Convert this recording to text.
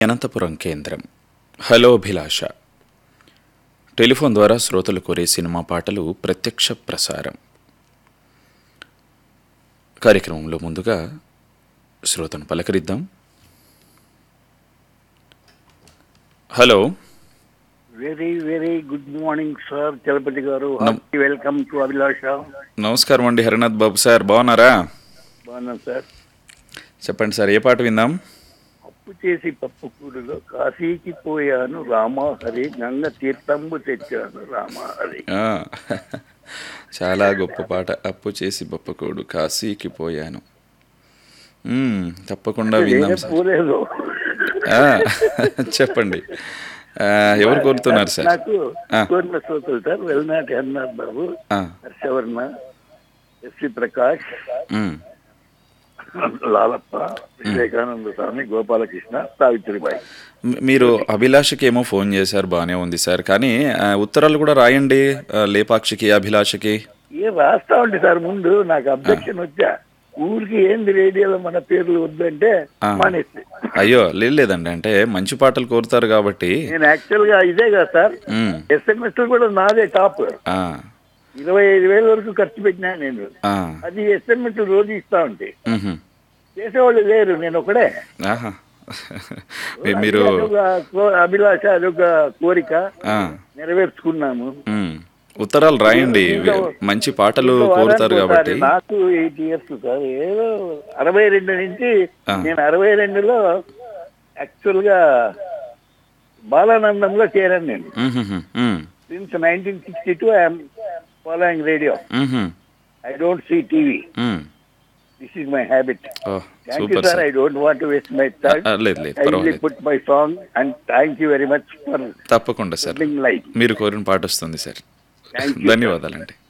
అనంతపురం కేంద్రం హలో అభిలాష టెలిఫోన్ ద్వారా శ్రోతలు కోరే సినిమా పాటలు ప్రత్యక్ష ప్రసారం కార్యక్రమంలో ముందుగా శ్రోతను పలకరిద్దాం hello very very good morning sir Chalapathi గారు హార్టీ వెల్కమ్ టు అభిలాష నమస్కారం అండి హరినాథ్ బాబు సార్ బాగున్నారా బాగున్నాను సార్ చెప్పండి సార్ ఏ పాట విందాం అప్పు చేసి పప్పు కూడులో కాశీకి పోయాను రామాహరి గంగ తీర్థంబు తెచ్చాను రామాహరి ఆ, చాలా గొప్ప పాట అప్పు చేసి బప్పకోడు కాశీకి పోయాను మ్మ్, తప్పకుండా విందాం సార్ పోలేదు ఆ, చెప్పండి ఆ, ఎవరు కోరుతున్నారు సార్ నాకు ఆ. కోరిన శ్రోతలు సార్ వెల్నాటి అన్నారు బాబు ఆ, హర్షవర్ణ ఎస్వి ప్రకాష్ మ్మ్. లాలప్ప వివేకానంద స్వామి గోపాలకృష్ణ సావిత్రిబాయి మీ- మీరు అభిలాషకి ఏమో ఫోన్ చేశారు బాగానే ఉంది సార్ కానీ ఆ, ఉత్తరాలు కూడా రాయండి ఆ, లేపాక్షికి అభిలాషకి ఏ రాస్తా ఉంటే సార్ ముందు నాకు అబ్జెక్షన్ వచ్చా ఊరికి ఏంది రేడియోలో మన పేర్లు వద్దంటే ఆ. మానేస్తే అయ్యో లేదు లేదండి అంటే మంచి పాటలు కోరుతారు కాబట్టి నేను యాక్చువల్ గా ఇదే కదా సార్ మ్మ్. ఎస్ఎంఎస్ కూడా నాదే టాప్ ఆ, ఇరవై ఐదు వేల వరకు ఖర్చు పెట్టినా నేను ఆ, అది ఎస్ఎంఎస్ రోజు ఇస్తా ఉంటే మ్హూ. చేసేవాళ్ళు లేరు నేను ఒకడే ఆహా మీ- మీరు అది అదొక కో- అభిలాష అదొక కోరిక ఆ, నెరవేర్చుకున్నాము మ్మ్. ఉత్తరాలు రాయండి మంచి పాటలు ఇంకో కోరుతారు వారానికి కాబట్టి ఒకసారి నాకు ఎయిట్ ఇయర్స్ సార్ ఏదో అరవై రెండు నుంచి ఆ. నేను అరవై రెండులో యాక్చువల్ గా బాలానందంలో చేరాను నేను మ్హూ. మ్మ్. Since nineteen sixty two I'm following radio hmm. I don't see TV hmm. This is my habit oh thank you super sir sir I don't want waste my time ah, లేదు లేదు I పర్వాలేదు put my song and thank you very much for తప్పకుండా sir life మీరు కోరిన పాట వస్తుంది sir Thank you, sir. ధన్యవాదాలండి